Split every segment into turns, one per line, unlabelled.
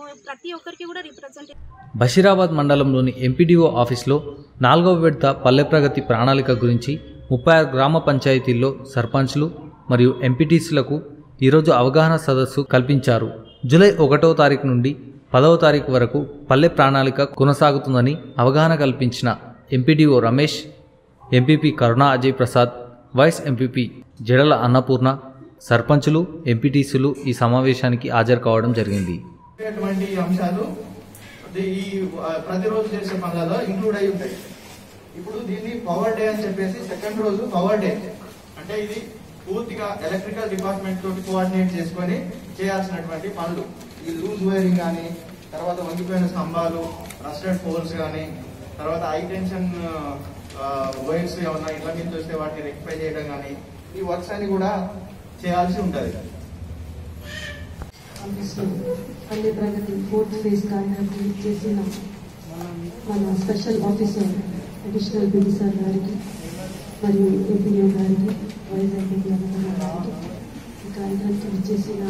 ప్రతి ఒక్కరికి కూడా రిప్రజెంట్
బషీరాబాద్ మండలంలోని ఎంపీడీఓ ఆఫీస్లో నాలుగవ విడత పల్లె ప్రగతి ప్రణాళిక గురించి ముప్పై ఆరు గ్రామ పంచాయతీల్లో సర్పంచ్లు మరియు ఎంపీటీసీలకు ఈరోజు అవగాహన సదస్సు కల్పించారు జూలై ఒకటో తారీఖు నుండి పదవ తారీఖు వరకు పల్లె ప్రణాళిక కొనసాగుతుందని అవగాహన కల్పించిన MPDO Ramesh MPP Karuna Ajay Prasad vice MPP Jadala Annapurna సర్పంచులు ఎంపీటీసీలు ఈ సమావేశానికి హాజరు కావడం జరిగింది
అటువంటి అంశాలు ది- ఈ ఆ, ప్రతిరోజు చేసే పనులలో ఇంక్లూడ్ అయి ఉంటాయి ఇప్పుడు దీన్ని పవర్ డే అని చెప్పేసి సెకండ్ రోజు పవర్ డే అంటే ఇది పూర్తిగా ఎలక్ట్రికల్ డిపార్ట్మెంట్ తోటి కోఆర్డినేట్ చేసుకొని చేయాల్సినటువంటి పనులు ఈ లూజ్ వైరింగ్ కానీ తర్వాత వంగిపోయిన స్తంభాలు రస్టెడ్ పోల్స్ కానీ తర్వాత హై టెన్షన్ వైర్స్ ఏమన్నా ఇట్లా మీద వస్తే వాటిని రెక్టిఫై చేయడం కానీ ఈ వర్క్స్ అన్ని కూడా చేయాల్సి ఉంటుంది
ఆఫీస్లో పల్లె ప్రగతి ఫోర్త్ ఫేజ్ కార్యక్రమం చేసిన మన special officer additional BD sir గారికి మరియు ఎంపీఓ గారికి వైస్ ఎంపీ అన్నపూర్ణ గారికి ఈ కార్యక్రమం చేసిన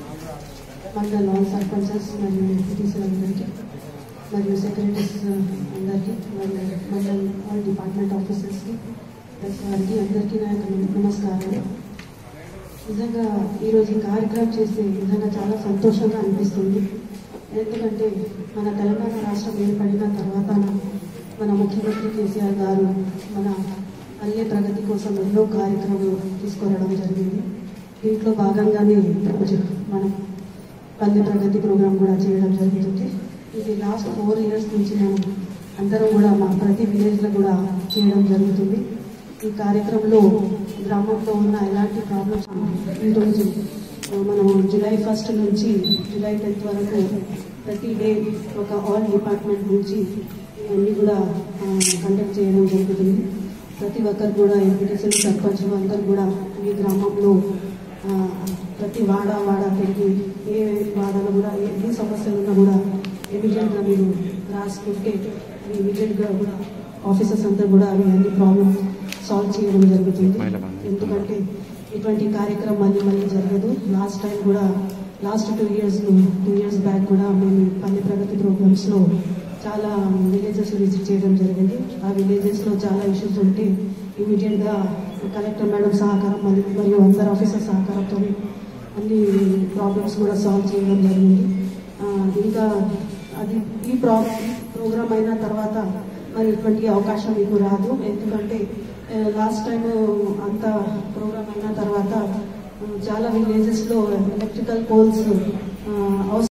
మండల ఆల్ సర్పంచెస్ మరియు ఎంపీటీసీలు అందరికీ మరియు సెక్రటరీస్ అందరికీ మరియు మండల్ ఆల్ డిపార్ట్మెంట్ ఆఫీసర్స్కి ప్రెస్ వారికి అందరికీ నా యొక్క నమస్కారాలు నిజంగా ఈరోజు ఈ కార్యక్రమం చేస్తే నిజంగా చాలా సంతోషంగా అనిపిస్తుంది ఎందుకంటే మన తెలంగాణ రాష్ట్రం ఏర్పడిన తర్వాత మన ముఖ్యమంత్రి కేసీఆర్ గారు మన పల్లె ప్రగతి కోసం ఎన్నో కార్యక్రమాలు తీసుకురావడం జరిగింది దీంట్లో భాగంగానే ఈరోజు మనం పల్లె ప్రగతి ప్రోగ్రాం కూడా చేయడం జరుగుతుంది ఇది లాస్ట్ ఫోర్ ఇయర్స్ నుంచి మనం అందరం కూడా మా ప్రతి విలేజ్లో కూడా చేయడం జరుగుతుంది ఈ కార్యక్రమంలో గ్రామంలో ఉన్న ఎలాంటి ప్రాబ్లమ్స్ ఈరోజు మనం జూలై ఫస్ట్ నుంచి జూలై టెన్త్ వరకు ప్రతి డే ఒక ఆల్ డిపార్ట్మెంట్ నుంచి ఇవన్నీ కూడా కండక్ట్ చేయడం జరుగుతుంది ప్రతి ఒక్కరు కూడా ఎంపీటీసీలు సర్పంచులు అందరూ కూడా ఈ గ్రామంలో ఆ, ప్రతి వాడ వాడ తిరిగి ఏ వాడలో కూడా ఏ ఏ సమస్యలు ఉన్నా కూడా ఇమీడియట్గా మీరు రాసుకుంటే ఇమీడియట్గా కూడా ఆఫీసర్స్ అందరూ కూడా అవి అన్ని ప్రాబ్లమ్స్ సాల్వ్ చేయడం జరుగుతుంది ఎందుకంటే ఇటువంటి కార్యక్రమం మళ్ళీ మళ్ళీ జరగదు లాస్ట్ టైం కూడా last two years two years back కూడా మేము పల్లె ప్రగతి ప్రోగ్రామ్స్లో చాలా విలేజెస్ విజిట్ చేయడం జరిగింది ఆ విలేజెస్లో చాలా ఇష్యూస్ ఉంటే ఇమీడియట్గా కలెక్టర్ మేడం సహకారం మరియు మరియు అందరు ఆఫీసర్ సహకారంతో అన్ని ప్రాబ్లమ్స్ కూడా సాల్వ్ చేయడం జరిగింది ఆ, ఇంకా అది ఈ ప్రా ప్రోగ్రామ్ అయిన తర్వాత మరి ఇటువంటి అవకాశం మీకు రాదు ఎందుకంటే లాస్ట్ టైం అంత ప్రోగ్రామ్ అయిన తర్వాత ఆ, చాలా విలేజెస్లో ఎలక్ట్రికల్ పోల్స్ అవసరం